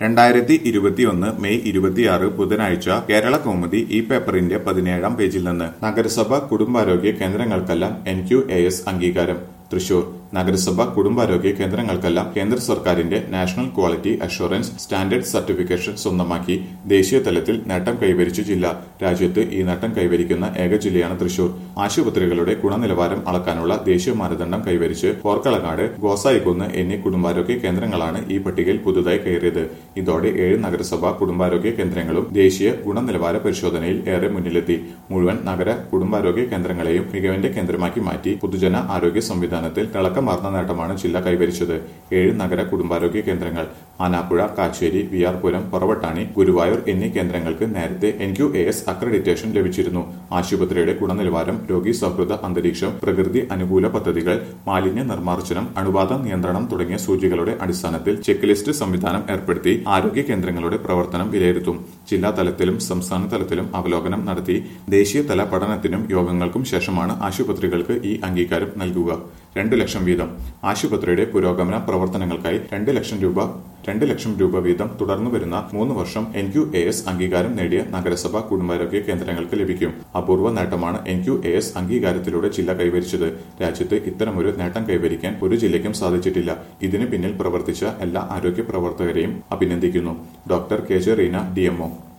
രണ്ടായിരത്തി ഇരുപത്തിയൊന്ന് മെയ് ഇരുപത്തിയാറ് ബുധനാഴ്ച കേരള കൗമുദി ഈ പേപ്പറിന്റെ പതിനേഴാം പേജിൽ നിന്ന് നഗരസഭ കുടുംബാരോഗ്യ കേന്ദ്രങ്ങൾക്കെല്ലാം എൻ ക്യു എ എസ് അംഗീകാരം തൃശൂർ നഗരസഭ കുടുംബാരോഗ്യ കേന്ദ്രങ്ങൾക്കെല്ലാം കേന്ദ്ര സർക്കാരിന്റെ national quality assurance standard certification സ്വന്തമാക്കി ദേശീയ തലത്തിൽ നേട്ടം കൈവരിച്ച ജില്ല രാജ്യത്ത് ഈ നേട്ടം കൈവരിക്കുന്ന ഏക ജില്ലയാണ് തൃശൂർ ആശുപത്രികളുടെ ഗുണനിലവാരം അളക്കാനുള്ള ദേശീയ മാനദണ്ഡം കൈവരിച്ച് പോർക്കളങ്ങാട് ഗോസായിക്കുന്ന് എന്നീ കുടുംബാരോഗ്യ കേന്ദ്രങ്ങളാണ് ഈ പട്ടികയിൽ പുതുതായി കയറിയത് ഇതോടെ ഏഴ് നഗരസഭ കുടുംബാരോഗ്യ കേന്ദ്രങ്ങളും ദേശീയ ഗുണനിലവാര പരിശോധനയിൽ ഏറെ മുന്നിലെത്തി മുഴുവൻ നഗര കുടുംബാരോഗ്യ കേന്ദ്രങ്ങളെയും മികവിന്റെ കേന്ദ്രമാക്കി മാറ്റി പൊതുജന ആരോഗ്യ സംവിധാനത്തിൽ തിളക്കമാർന്ന നേട്ടമാണ് ജില്ല കൈവരിച്ചത് ഏഴ് നഗര കുടുംബാരോഗ്യ കേന്ദ്രങ്ങൾ ആനാപ്പുഴ കാച്ചേരി വിയാർപുരം പറവട്ടാണി ഗുരുവായൂർ എന്നീ കേന്ദ്രങ്ങൾക്ക് നേരത്തെ N Q A S accreditation ലഭിച്ചിരുന്നു ആശുപത്രിയുടെ ഗുണനിലവാരം രോഗി സൗഹൃദ അന്തരീക്ഷം പ്രകൃതി അനുകൂല പദ്ധതികൾ മാലിന്യ നിർമ്മാർജ്ജനം അണുബാധ നിയന്ത്രണം തുടങ്ങിയ സൂചികളുടെ അടിസ്ഥാനത്തിൽ ചെക്ക് ലിസ്റ്റ് സംവിധാനം ഏർപ്പെടുത്തി ആരോഗ്യ കേന്ദ്രങ്ങളുടെ പ്രവർത്തനം വിലയിരുത്തും ജില്ലാ തലത്തിലും സംസ്ഥാന തലത്തിലും അവലോകനം നടത്തി ദേശീയ തല പഠനത്തിനും യോഗങ്ങൾക്കും ശേഷമാണ് ആശുപത്രികൾക്ക് ഈ അംഗീകാരം നൽകുക രണ്ട് ലക്ഷം വീതം ആശുപത്രിയുടെ പുരോഗമന പ്രവർത്തനങ്ങൾക്കായി രണ്ട് ലക്ഷം രൂപ രണ്ട് ലക്ഷം രൂപ വീതം തുടർന്നു വരുന്ന മൂന്ന് വർഷം എൻ ക്യു എ എസ് അംഗീകാരം നേടിയ നഗരസഭ കുടുംബാരോഗ്യ കേന്ദ്രങ്ങൾക്ക് ലഭിക്കും അപൂർവ നേട്ടമാണ് എൻ ക്യു എ എസ് അംഗീകാരത്തിലൂടെ ജില്ല കൈവരിച്ചത് രാജ്യത്ത് ഇത്തരമൊരു നേട്ടം കൈവരിക്കാൻ ഒരു ജില്ലയ്ക്കും സാധിച്ചിട്ടില്ല ഇതിന് പിന്നിൽ പ്രവർത്തിച്ച എല്ലാ ആരോഗ്യ പ്രവർത്തകരെയും അഭിനന്ദിക്കുന്നു doctor K J Reena D